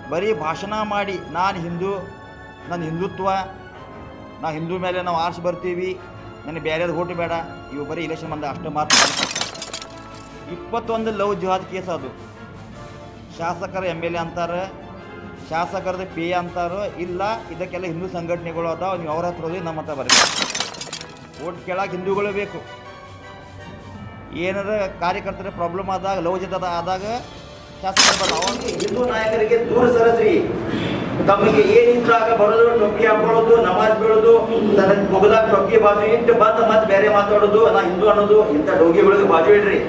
ಬರೀ ಭಾಷಣ ಮಾಡಿ ನಾನು ಹಿಂದೂ ನನ್ನ ಹಿಂದುತ್ವ ನಾ ಹಿಂದೂ ಮೇಲೆ ನಾವು ಆರ್ಸಿ ಬರ್ತೀವಿ ನನಗೆ ಬೇರೆದು ಓಟು ಬೇಡ ಇವು ಬರೀ ಇಲೆಕ್ಷನ್ ಬಂದ ಅಷ್ಟು ಮಾತು ಇಪ್ಪತ್ತೊಂದು ಲವ್ ಜಿಹಾದ್ ಕೇಸ್ ಅದು ಶಾಸಕರ ಎಮ್ ಎಲ್ ಎ ಅಂತಾರೆ ಶಾಸಕರದ ಪಿ ಎ ಅಂತಾರೋ ಇಲ್ಲ ಇದಕ್ಕೆಲ್ಲ ಹಿಂದೂ ಸಂಘಟನೆಗಳು ಅದಾವ ನೀವು ಅವ್ರ ಹತ್ರ ಹೋಗಿ ನಮ್ಮ ಹತ್ರ ಬರ್ರಿ ಓಟ್ ಕೇಳಕ್ಕೆ ಹಿಂದೂಗಳು ಬೇಕು ಏನಾರ ಕಾರ್ಯಕರ್ತರ ಪ್ರಾಬ್ಲಮ್ ಆದಾಗ ಲವ್ ಜಿದ ಆದಾಗ ಶಾಸಕರು ಬರಲ್ಲ ಅವಾಗ ಹಿಂದೂ ನಾಯಕರಿಗೆ ದೂರ ಸರಿಸ್ರಿ ತಮಗೆ ಏನಿದ್ರಾಗ ಬರೋದು ಟೊಪ್ಪಿ ಹಾಕೊಳ್ಳೋದು ನಮಾಜ್ ಬೀಳೋದು ತನ್ನ ಮುಗದಾಗ ಟೊಪ್ಪಿ ಬಾಜು ಇಟ್ಟು ಬಂದು ಮತ್ತೆ ಬೇರೆ ಮಾತಾಡೋದು ನಾ ಹಿಂದೂ ಅನ್ನೋದು ಇಂಥ ಡೋಗಿಗಳಿಗೆ ಬಾಜು ಇಡ್ರಿ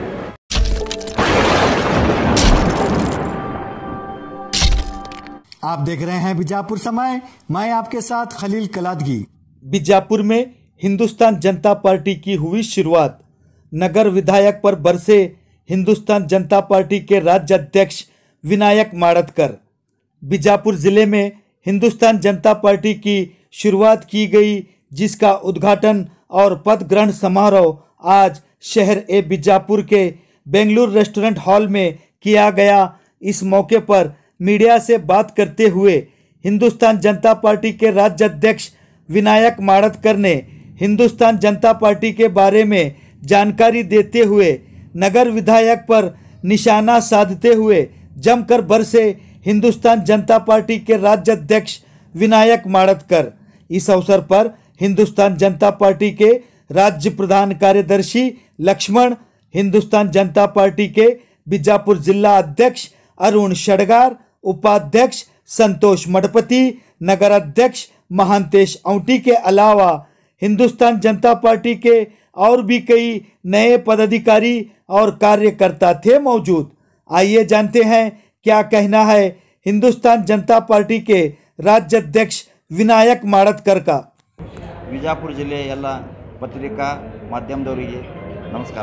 आप देख रहे हैं बीजापुर समय मैं आपके साथ खलील कलादगी बीजापुर में हिंदुस्तान जनता पार्टी की हुई शुरुआत नगर विधायक पर बरसे हिंदुस्तान जनता पार्टी के राज्य अध्यक्ष विनायक माड़तकर बीजापुर जिले में हिंदुस्तान जनता पार्टी की शुरुआत की गई जिसका उद्घाटन और पद ग्रहण समारोह आज शहर ए बीजापुर के बेंगलुरु रेस्टोरेंट हॉल में किया गया इस मौके पर मीडिया से बात करते हुए हिंदुस्तान जनता पार्टी के राज्य अध्यक्ष विनायक माड़तकर ने हिंदुस्तान जनता पार्टी के बारे में जानकारी देते हुए नगर विधायक पर निशाना साधते हुए जमकर बरसे हिंदुस्तान जनता पार्टी के राज्य अध्यक्ष विनायक माड़तकर इस अवसर पर हिंदुस्तान जनता पार्टी के राज्य प्रधान कार्यदर्शी लक्ष्मण हिंदुस्तान जनता पार्टी के बीजापुर जिला अध्यक्ष अरुण शडगार उपाध्यक्ष संतोष मठपति नगर अध्यक्ष महांतेश औटी के अलावा हिंदुस्तान जनता पार्टी के और भी कई नए पदाधिकारी और कार्यकर्ता थे मौजूद आइए जानते हैं क्या कहना है हिंदुस्तान जनता पार्टी के राज्य अध्यक्ष विनायक माड़तकर का ವಿಜಾಪುರ ಜಿಲ್ಲೆಯ ಎಲ್ಲ ಪತ್ರಿಕಾ ಮಾಧ್ಯಮದವರಿಗೆ ನಮಸ್ಕಾರ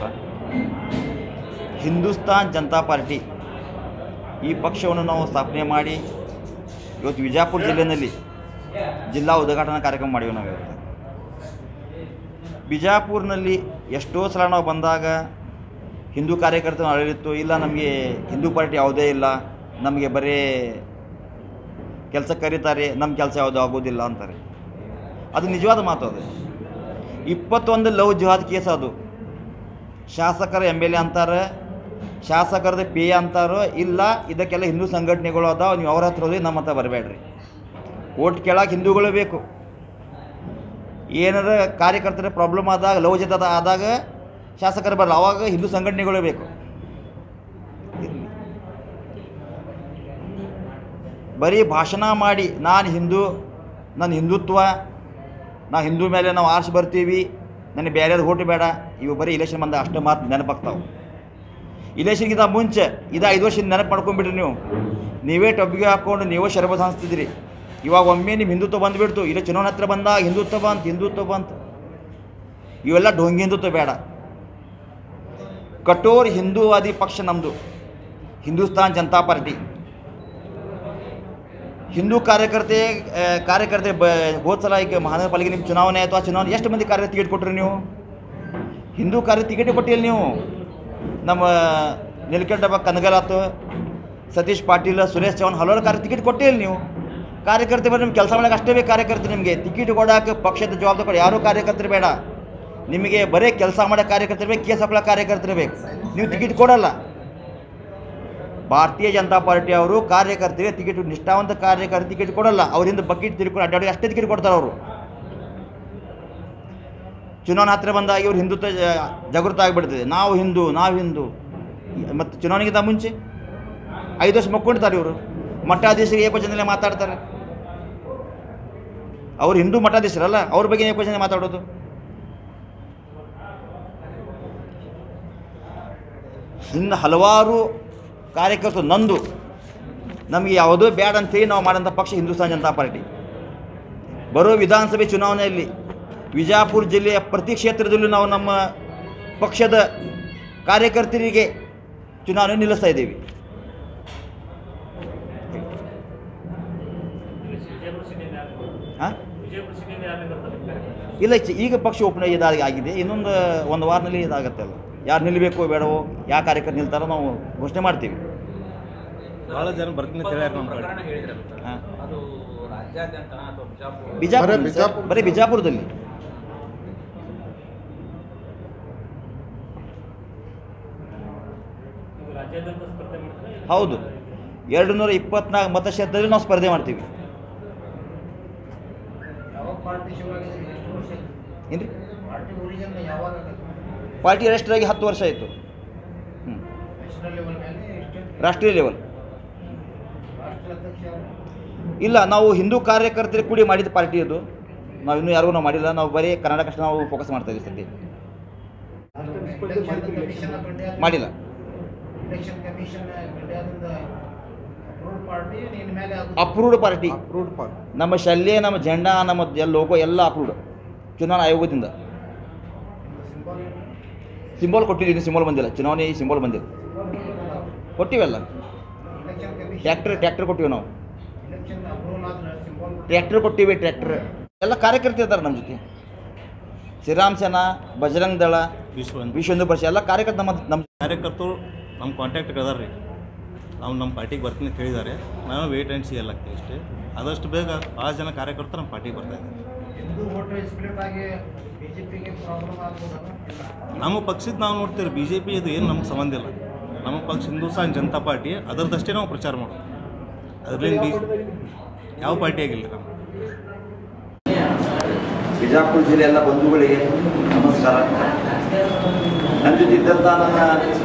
ಹಿಂದೂಸ್ತಾನ್ ಜನತಾ ಪಾರ್ಟಿ ಈ ಪಕ್ಷವನ್ನು ನಾವು ಸ್ಥಾಪನೆ ಮಾಡಿ ಇವತ್ತು ವಿಜಾಪುರ ಜಿಲ್ಲೆಯಲ್ಲಿ ಜಿಲ್ಲಾ ಉದ್ಘಾಟನಾ ಕಾರ್ಯಕ್ರಮ ಮಾಡಿವಿ ನಾವು ಇವತ್ತು ಬಿಜಾಪುರ್ನಲ್ಲಿ ಎಷ್ಟೋ ಸಲ ನಾವು ಬಂದಾಗ ಹಿಂದೂ ಕಾರ್ಯಕರ್ತನ ಆಡಳಿತ್ತು ಇಲ್ಲ ನಮಗೆ ಹಿಂದೂ ಪಾರ್ಟಿ ಯಾವುದೇ ಇಲ್ಲ ನಮಗೆ ಬರೀ ಕೆಲಸ ಕರೀತಾರೆ ನಮ್ಮ ಕೆಲಸ ಯಾವುದೂ ಆಗೋದಿಲ್ಲ ಅಂತಾರೆ ಅದು ನಿಜವಾದ ಮಾತು ಅದು ಇಪ್ಪತ್ತೊಂದು ಲವ್ ಜಿಹಾದ್ ಕೇಸ್ ಅದು ಶಾಸಕರ ಎಮ್ ಎಲ್ ಎ ಅಂತಾರೆ ಶಾಸಕರದ ಪಿ ಎ ಅಂತಾರೋ ಇಲ್ಲ ಇದಕ್ಕೆಲ್ಲ ಹಿಂದೂ ಸಂಘಟನೆಗಳು ಅದಾವ ನೀವು ಅವ್ರ ಹತ್ರ ಹೋಗಿ ನಮ್ಮ ಹತ್ರ ಬರಬೇಡ್ರಿ ಓಟ್ ಕೇಳಕ್ಕೆ ಹಿಂದೂಗಳು ಬೇಕು ಏನಾರ ಕಾರ್ಯಕರ್ತರ ಪ್ರಾಬ್ಲಮ್ ಆದಾಗ ಲವ್ ಜಿದ ಆದಾಗ ಶಾಸಕರು ಬರಲ್ಲ ಅವಾಗ ಹಿಂದೂ ಸಂಘಟನೆಗಳು ಬೇಕು ಇರ್ಲಿ. ಬರೀ ಭಾಷಣ ಮಾಡಿ ನಾನು ಹಿಂದೂ ನನ್ನ ಹಿಂದುತ್ವ ನಾ ಹಿಂದೂ ಮೇಲೆ ನಾವು ಆರ್ಸಿ ಬರ್ತೀವಿ ನನಗೆ ಬೇರೆದು ಓಟು ಬೇಡ ಇವು ಬರೀ ಇಲೆಕ್ಷನ್ ಬಂದ ಅಷ್ಟು ಮಾತು ನೆನಪಾಗ್ತಾವೆ ಇಲೆಕ್ಷನ್ಗಿಂತ ಮುಂಚೆ ಇದು ಐದು ವರ್ಷದ ನೆನಪು ಮಾಡ್ಕೊಂಡ್ಬಿಟ್ರಿ ನೀವು ನೀವೇ ಟೊಬ್ಬಿಗೆ ಹಾಕ್ಕೊಂಡು ನೀವೇ ಶರಬತ್ ಹಾನಿಸ್ತಿದ್ರಿ ಇವಾಗ ಒಮ್ಮೆ ನಿಮ್ಮ ಹಿಂದುತ್ವ ಬಂದುಬಿಡ್ತು ಇಲ್ಲ ಚುನಾವಣೆ ಹತ್ರ ಬಂದಾಗ ಹಿಂದುತ್ವ ಬಂತು ಹಿಂದುತ್ವ ಬಂತು ಇವೆಲ್ಲ ಢೋಂಗಿ ಹಿಂದುತ್ವ ಬೇಡ ಕಠೋರ್ ಹಿಂದೂವಾದಿ ಪಕ್ಷ ನಮ್ಮದು ಹಿಂದೂಸ್ತಾನ್ ಜನತಾ ಪಾರ್ಟಿ ಹಿಂದೂ ಕಾರ್ಯಕರ್ತೆ ಆ, ಕಾರ್ಯಕರ್ತೆ ಬ ಹೋದ ಸಲ ಈಗ ಮಹಾನಗರ ಪಾಲಿಕೆ ನಿಮ್ಮ ಚುನಾವಣೆ ಆಯಿತು ಆ ಚುನಾವಣೆ ಎಷ್ಟು ಮಂದಿ ಕಾರ್ಯ ಟಿಕೆಟ್ ಕೊಟ್ರಿ ನೀವು ಹಿಂದೂ ಕಾರ್ಯ ಟಿಕೆಟೇ ಕೊಟ್ಟಿಲ್ಲ ನೀವು ನಮ್ಮ ನಿಲಕಂಠ ಕನಗಲ್ ಆತು ಸತೀಶ್ ಪಾಟೀಲ್ ಸುರೇಶ್ ಚೌಹಾಣ್ ಹಲವಾರು ಕಾರ್ಯ ಟಿಕೆಟ್ ಕೊಟ್ಟಿಲ್ಲ ನೀವು ಕಾರ್ಯಕರ್ತೆ ಬೇಡ ನಿಮ್ಗೆ ಕೆಲಸ ಮಾಡಕ್ಕೆ ಅಷ್ಟೇ ಬೇಕು ಕಾರ್ಯಕರ್ತೆ ನಿಮಗೆ ಟಿಕೆಟ್ ಕೊಡೋಕೆ ಪಕ್ಷದ ಜವಾಬ್ದಾರಿ ಕೊಡಿ ಯಾರೂ ಕಾರ್ಯಕರ್ತರು ಬೇಡ ನಿಮಗೆ ಬರೀ ಕೆಲಸ ಮಾಡೋ ಕಾರ್ಯಕರ್ತರು ಬೇಕು ಕೇಸ್ ಹಾಕೊಳ್ಳೋ ಕಾರ್ಯಕರ್ತರು ಬೇಕು ನೀವು ಟಿಕೆಟ್ ಕೊಡಲ್ಲ ಭಾರತೀಯ ಜನತಾ ಪಾರ್ಟಿ ಅವರು ಕಾರ್ಯಕರ್ತರಿಗೆ ಟಿಕೆಟ್ ನಿಷ್ಠಾವಂತ ಕಾರ್ಯಕರ್ತ ಟಿಕೆಟ್ ಕೊಡಲ್ಲ ಅವರಿಂದ ಬಕೆಟ್ ತಿರ್ಕೊಂಡು ಅಡ್ಡಾಡಿ ಅಷ್ಟೇ ಟಿಕೆಟ್ ಕೊಡ್ತಾರೆ ಅವರು ಚುನಾವಣೆ ಹತ್ತಿರ ಬಂದಾಗ ಇವ್ರು ಹಿಂದುತ್ವ ಜ- ಜಾಗೃತ ಆಗಿಬಿಡ್ತದೆ ನಾವು ಹಿಂದೂ ನಾವು ಹಿಂದೂ ಮತ್ತು ಚುನಾವಣೆಗಿಂತ ಮುಂಚೆ ಐದು ವರ್ಷ ಮಕ್ಕೊಂಡಿರ್ತಾರೆ ಇವರು ಮಠಾಧೀಶರಿಗೆ ಏಕವಚನದಲ್ಲೇ ಮಾತಾಡ್ತಾರೆ ಅವ್ರು ಹಿಂದೂ ಮಠಾಧೀಶರಲ್ಲ ಅವ್ರ ಬಗ್ಗೆ ಏಕವಚನ ಮಾತಾಡೋದು ಇನ್ನು ಹಲವಾರು ಕಾರ್ಯಕರ್ತರು ನಂದು ನಮಗೆ ಯಾವುದೋ ಬೇಡ ಅಂತೇಳಿ ನಾವು ಮಾಡೋಂಥ ಪಕ್ಷ ಹಿಂದೂಸ್ತಾನ್ ಜನತಾ ಪಾರ್ಟಿ ಬರೋ ವಿಧಾನಸಭೆ ಚುನಾವಣೆಯಲ್ಲಿ ವಿಜಾಪುರ ಜಿಲ್ಲೆಯ ಪ್ರತಿ ಕ್ಷೇತ್ರದಲ್ಲೂ ನಾವು ನಮ್ಮ ಪಕ್ಷದ ಕಾರ್ಯಕರ್ತರಿಗೆ ಚುನಾವಣೆ ನಿಲ್ಲಿಸ್ತಾ ಇದ್ದೀವಿ ಹಾಂ ಇಲ್ಲ ಚ- ಈಗ ಪಕ್ಷ ಓಪನ್ ಇದಾಗಿ ಆಗಿದೆ ಇನ್ನೊಂದು ಒಂದು ವಾರದಲ್ಲಿ ಇದಾಗತ್ತೆ ಅಲ್ಲ ಯಾರು ನಿಲ್ಲಬೇಕು ಬೇಡವೋ ಯಾವ ಕಾರ್ಯಕರ್ತ ನಿಲ್ತಾರೋ ನಾವು ಘೋಷಣೆ ಮಾಡ್ತೀವಿ ಭಾಳ ಜನ ಬರ್ತೀನಿ ಅಂತ ಹೇಳ್ಯಾರ ನಮ್ಮ ಪ್ರಕರಣ ಕಡೆ ಹೇಳಿದ್ರಲ್ಲ ಸರ್ ಹಾಂ ಅದು ರಾಜ್ಯಾದ್ಯಂತ ಅಥವಾ ಬಿಜಾಪುರ ಬಿಜಾಪುರ ಬರೀ ಬಿಜಾಪುರ. ಬರೀ ಬಿಜಾಪುರದಲ್ಲಿ ಹೌದು ಎರಡು ನೂರ ಇಪ್ಪತ್ನಾಲ್ಕು ಮತಕ್ಷೇತ್ರದಲ್ಲಿ ನಾವು ಸ್ಪರ್ಧೆ ಮಾಡ್ತೀವಿ ಏನ್ರಿ ಪಾರ್ಟಿ ರಿಜಿಸ್ಟರ್ ಆಗಿ ಹತ್ತು ವರ್ಷ ಆಯಿತು ಹ್ಞೂ ರಾಷ್ಟ್ರೀಯ ಲೆವೆಲ್ ಇಲ್ಲ ನಾವು ಹಿಂದೂ ಕಾರ್ಯಕರ್ತರು ಕೂಡಿ ಮಾಡಿದ ಪಾರ್ಟಿ ಅದು ನಾವು ಇನ್ನೂ ಯಾರಿಗೂ ನಾವು ಮಾಡಿಲ್ಲ ನಾವು ಬರೀ ಕರ್ನಾಟಕ ಅಷ್ಟೇ ನಾವು ಫೋಕಸ್ ಮಾಡ್ತಾ ಇದ್ದೀವಿ ಸದ್ಯ ಮಾಡಿಲ್ಲ ಅಪ್ರೂವ್ಡ್ ಪಾರ್ಟಿ ಅಪ್ರೂವ್ಡ್ ಪಾರ್ಟ್ ನಮ್ಮ ಶಲ್ಯ ನಮ್ಮ ಜೆಂಡಾ ನಮ್ಮ ಎಲ್ಲ ಲೋಗೋ ಎಲ್ಲ ಅಪ್ರೂವ್ಡ್ ಚುನಾವಣಾ ಆಯೋಗದಿಂದ ಸಿಂಬಲ್ ಕೊಟ್ಟಿದ್ದೀನಿ ಸಿಂಬಲ್ ಬಂದಿಲ್ಲ ಚುನಾವಣೆ ಸಿಂಬಲ್ ಬಂದಿಲ್ಲ ಕೊಟ್ಟಿವಲ್ಲ ಟ್ರ್ಯಾಕ್ಟರ್ ಟ್ರ್ಯಾಕ್ಟರ್ ಕೊಟ್ಟಿವಿ ನಾವು ಟ್ರ್ಯಾಕ್ಟರ್ ಕೊಟ್ಟಿವಿ ಟ್ರ್ಯಾಕ್ಟರ್ ಎಲ್ಲ ಕಾರ್ಯಕರ್ತರು ಇದ್ದಾರೆ ನಮ್ಮ ಜೊತೆ ಶ್ರೀರಾಮ್ ಸೇನಾ ಬಜರಂಗ್ ದಳ ವಿಶ್ವ ವಿಶ್ವ ಹಿಂದೂ ಪರಿಷತ್ ಎಲ್ಲ ಕಾರ್ಯಕರ್ತರು ನಮ್ಮ ನಮ್ಮ ಕಾರ್ಯಕರ್ತರು ನಮ್ಮ ಕಾಂಟ್ಯಾಕ್ಟ್ ಅದಾರ ರೀ ನಾವು ನಮ್ಮ ಪಾರ್ಟಿಗೆ ಬರ್ತೀನಿ ಅಂತ ಹೇಳಿದ್ದಾರೆ ನಾವು ವೇಟ್ ಆ್ಯಂಡ್ ಸಿ ಎಲ್ಲಾಗ್ತೀವಿ ಅಷ್ಟೇ ಆದಷ್ಟು ಬೇಗ ಭಾಳ ಜನ ಕಾರ್ಯಕರ್ತರು ನಮ್ಮ ಪಾರ್ಟಿಗೆ ಬರ್ತಾ ಇದ್ದಾರೆ ನಮ್ಮ ಪಕ್ಷದ ನಾವು ನೋಡ್ತೀವಿ ಬಿ ಜೆ ಪಿ ಇದು ಏನು ನಮ್ಗೆ ಸಂಬಂಧ ಇಲ್ಲ ನಮ್ಮ ಪಕ್ಷ ಹಿಂದೂಸ್ತಾನ್ ಜನತಾ ಪಾರ್ಟಿ ಅದರದಷ್ಟೇ ನಾವು ಪ್ರಚಾರ ಮಾಡೋದು ಅದ್ರಲ್ಲಿ ಬಿ ಯಾವ ಪಾರ್ಟಿ ಆಗಿಲ್ಲ ರೀ ನಮ್ಮ ಬಿಜಾಪುರ ಜಿಲ್ಲೆ ಎಲ್ಲ ಬಂಧುಗಳಿಗೆ ನಮಸ್ಕಾರ ನನ್ನ ಜೊತೆ ಇದ್ದಂಥ ನನ್ನ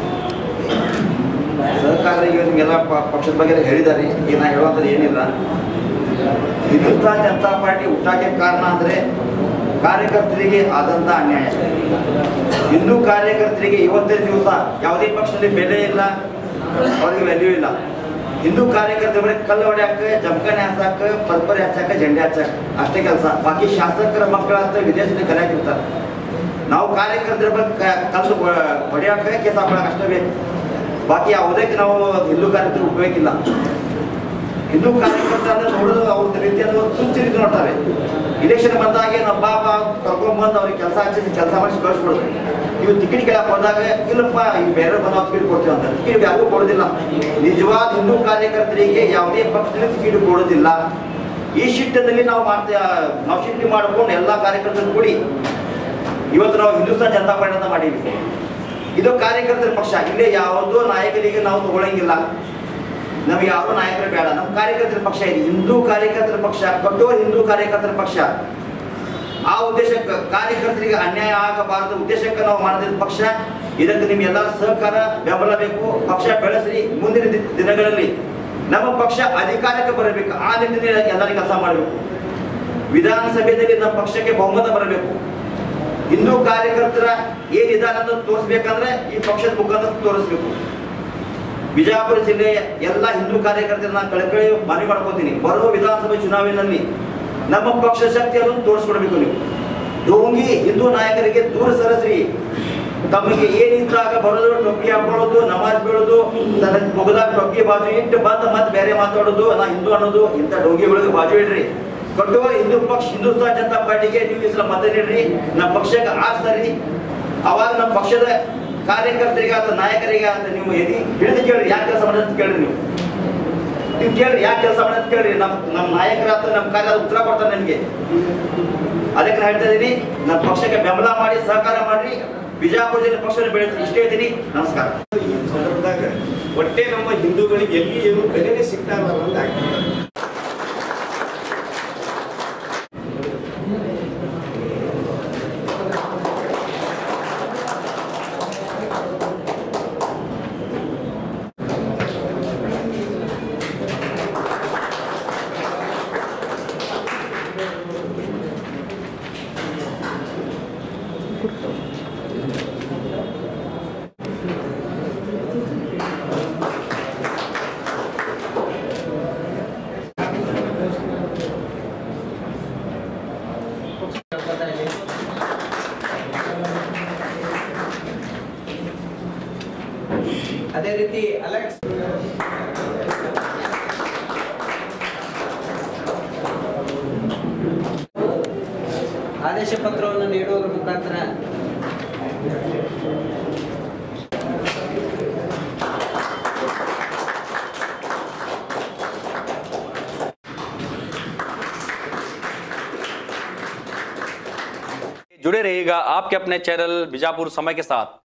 ಸಹಕಾರಿಗಳು ನಿಮಗೆಲ್ಲ ಪ- ಪಕ್ಷದ ಬಗ್ಗೆ ಹೇಳಿದ್ದಾರೆ ಈಗ ನಾ ಹೇಳುವಂಥದ್ದು ಏನಿಲ್ಲ ಹಿಂದೂಸ್ತಾನ್ ಜನತಾ ಪಾರ್ಟಿ ಹುಟ್ಟಾಕೆ ಕಾರಣ ಅಂದರೆ ಕಾರ್ಯಕರ್ತರಿಗೆ ಆದಂಥ ಅನ್ಯಾಯ ಹಿಂದೂ ಕಾರ್ಯಕರ್ತರಿಗೆ ಇವತ್ತಿನ ದಿವಸ ಯಾವುದೇ ಪಕ್ಷದಲ್ಲಿ ಬೆಲೆ ಇಲ್ಲ ಅವ್ರಿಗೆ ವ್ಯಾಲ್ಯೂ ಇಲ್ಲ ಹಿಂದೂ ಕಾರ್ಯಕರ್ತರ ಬರೀ ಕಲ್ಲು ಹೊಡ್ಯಾಕ ಜಮಖಾನೆ ಹಚ್ಚಾಕ ಪರ್ಪರೆ ಹಚ್ಚಾಕ ಜೆಂಡೆ ಹಚ್ಚಾಕ ಅಷ್ಟೇ ಕೆಲಸ ಬಾಕಿ ಶಾಸಕರ ಮಕ್ಕಳಂತ ವಿದೇಶದಲ್ಲಿ ಕಲಿಯಾಕಿರ್ತಾರೆ ನಾವು ಕಾರ್ಯಕರ್ತರ ಬಗ್ಗೆ ಕ- ಕಲ್ಲು ಹೊ- ಹೊಡ್ಯಾಕ ಕೇಸ್ ಹಾಕೊಳಕ್ ಅಷ್ಟೇ ಬೇಕು ಬಾಕಿ ಯಾವುದಕ್ಕೆ ನಾವು ಹಿಂದೂ ಕಾರ್ಯಕರ್ತರು ಉಪಯೋಗ ಇಲ್ಲ ಹಿಂದೂ ಕಾರ್ಯಕರ್ತ ಅಂದ್ರೆ ನೋಡೋದು ಅವ್ರ ರೀತಿಯನ್ನು ತುಚ್ಚ ರೀತಿ ನೋಡ್ತಾರೆ ಇಲೆಕ್ಷನ್ ಬಂದಾಗೆ ನಮ್ಮ ಬಾಬ ಕರ್ಕೊಂಡ್ಬಂದು ಅವ್ರಿಗೆ ಕೆಲಸ ಹಚ್ಚಿಸಿ ಕೆಲಸ ಮಾಡಿಸಿ ಕಳಿಸ್ಬಿಡ್ತಾರೆ ಇವು ಟಿಕೆಟ್ ಕೇಳಕ್ ಹೋದಾಗ ಇಲ್ಲಪ್ಪ ಈಗ ಬೇರೆ ಬಂದ ಟಿಕೆಟ್ ಕೊಡ್ತೀವಿ ಅಂತ ಟಿಕೆಟ್ ಯಾರಿಗೂ ಕೊಡೋದಿಲ್ಲ ನಿಜವಾದ ಹಿಂದೂ ಕಾರ್ಯಕರ್ತರಿಗೆ ಯಾವುದೇ ಪಕ್ಷದಲ್ಲಿ ಟಿಕೆಟ್ ಕೊಡೋದಿಲ್ಲ ಈ ಶಿಟ್ಟದಲ್ಲಿ ನಾವು ಮಾಡ್ತೇವೆ ನಾವು ಶಿಟ್ಟಿ ಮಾಡ್ಕೊಂಡು ಎಲ್ಲ ಕಾರ್ಯಕರ್ತರು ಕೂಡಿ ಇವತ್ತು ನಾವು ಹಿಂದೂಸ್ತಾನ್ ಜನತಾ ಪಾರ್ಟಿ ಅಂತ ಮಾಡೀವಿ ಇದು ಕಾರ್ಯಕರ್ತರ ಪಕ್ಷ ಇಲ್ಲೇ ಯಾವುದೋ ನಾಯಕರಿಗೆ ನಾವು ತಗೊಳಂಗಿಲ್ಲ ನಮಗೆ ಯಾರು ನಾಯಕರು ಬೇಡ ನಮ್ಮ ಕಾರ್ಯಕರ್ತರ ಪಕ್ಷ ಇದೆ ಹಿಂದೂ ಕಾರ್ಯಕರ್ತರ ಪಕ್ಷ ಕಟ್ಟುವ ಹಿಂದೂ ಕಾರ್ಯಕರ್ತರ ಪಕ್ಷ ಆ ಉದ್ದೇಶಕ್ಕೆ ಕಾರ್ಯಕರ್ತರಿಗೆ ಅನ್ಯಾಯ ಆಗಬಾರದು ಉದ್ದೇಶಕ್ಕೆ ನಾವು ಮಾಡಿದ ಪಕ್ಷ ಇದಕ್ಕೆ ನಿಮ್ಮ ಎಲ್ಲರ ಸಹಕಾರ ಬೆಂಬಲ ಬೇಕು ಪಕ್ಷ ಬೆಳೆಸ್ರಿ ಮುಂದಿನ ದಿ- ದಿನಗಳಲ್ಲಿ ನಮ್ಮ ಪಕ್ಷ ಅಧಿಕಾರಕ್ಕೆ ಬರಬೇಕು ಆ ನಿಟ್ಟಿನಲ್ಲಿ ಎಲ್ಲರೂ ಕೆಲಸ ಮಾಡಬೇಕು ವಿಧಾನಸಭೆಯಲ್ಲಿ ನಮ್ಮ ಪಕ್ಷಕ್ಕೆ ಬಹುಮತ ಬರಬೇಕು ಹಿಂದೂ ಕಾರ್ಯಕರ್ತರ ಏನಿದಾನ ಅಂತ ತೋರಿಸ್ಬೇಕಂದ್ರೆ ಈ ಪಕ್ಷದ ಮುಖಾಂತರ ತೋರಿಸ್ಬೇಕು ಬಿಜಾಪುರ ಜಿಲ್ಲೆಯ ಎಲ್ಲ ಹಿಂದೂ ಕಾರ್ಯಕರ್ತರನ್ನ ಕಳಕಳಿ ಮನವಿ ಮಾಡ್ಕೋತೀನಿ ಬರುವ ವಿಧಾನಸಭೆ ಚುನಾವಣೆಯಲ್ಲಿ ನಮ್ಮ ಪಕ್ಷ ಶಕ್ತಿಯನ್ನು ತೋರಿಸ್ಕೊಡ್ಬೇಕು ನೀವು ಡೋಂಗಿ ಹಿಂದೂ ನಾಯಕರಿಗೆ ದೂರ ಸರಿಸ್ರಿ ತಮಗೆ ಏನಿದ್ದಾಗ ಬರೋದು ಟೊಪ್ಪಿ ಹಾಕೊಳ್ಳೋದು ನಮಾಜ್ ಬೀಳೋದು ತನ್ನ ಮುಗದಾಗ ಟೊಪ್ಪಿ ಬಾಜು ಇಟ್ಟು ಬಂದು ಮತ್ತೆ ಬೇರೆ ಮಾತಾಡೋದು ನಾ ಹಿಂದೂ ಅನ್ನೋದು ಇಂಥ ಡೋಂಗಿಗಳಿಗೆ ಬಾಜು ಇಡ್ರಿ ಕಟ್ಟುವ ಹಿಂದೂ ಪಕ್ಷ ಹಿಂದೂಸ್ತಾನ್ ಜನತಾ ಪಾರ್ಟಿಗೆ ನೀವು ಈ ಸಲ ಮತ ನೀಡ್ರಿ ನಮ್ಮ ಪಕ್ಷಕ್ಕೆ ಆರಿಸ್ತಾರಿ ಅವಾಗ ನಮ್ಮ ಪಕ್ಷದ ಕಾರ್ಯಕರ್ತರಿಗೆ ಅಥವಾ ನಾಯಕರಿಗೆ ಅಂತ ನೀವು ಎದಿ ಹಿಡಿದು ಕೇಳ್ರಿ ಯಾಕೆ ಕೆಲಸ ಮಾಡೋದು ಅಂತ ಕೇಳ್ರಿ ನೀವು ನೀವು ಕೇಳ್ರಿ ಯಾಕೆ ಕೆಲಸ ಮಾಡೋದು ಅಂತ ಕೇಳ್ರಿ ನಮ್ಮ ನಮ್ಮ ನಾಯಕರ ಅಥವಾ ನಮ್ಮ ಕಾರ್ಯ ಉತ್ತರ ಕೊಡ್ತಾರೆ ನಿಮಗೆ ಅದಕ್ಕೆ ನಾನು ಹೇಳ್ತಾ ಇದ್ದೀನಿ ನಮ್ಮ ಪಕ್ಷಕ್ಕೆ ಬೆಂಬಲ ಮಾಡಿ ಸಹಕಾರ ಮಾಡಿ ಬಿಜಾಪುರದಲ್ಲಿ ಪಕ್ಷವನ್ನು ಬೆಳೆಸಿ ಇಷ್ಟೇ ಇದ್ದೀನಿ ನಮಸ್ಕಾರ ಈ ಸಂದರ್ಭದಾಗ ಒಟ್ಟೆ ನಮ್ಮ ಹಿಂದೂಗಳಿಗೆ ಎಲ್ಲಿ ಏನು ಬೆಲೆನೇ ಸಿಗ್ತಾ ಇಲ್ಲ ಅಂತ ಆಗ್ತದೆ ಅದೇ ರೀತಿ ಅಲೆಕ್ಸ್ ಆದೇಶ ಪತ್ರವನ್ನು ನೀಡುವುದರ ಮುಖಾಂತರ जुड़े रहिएगा आपके अपने चैनल बीजापुर समय के साथ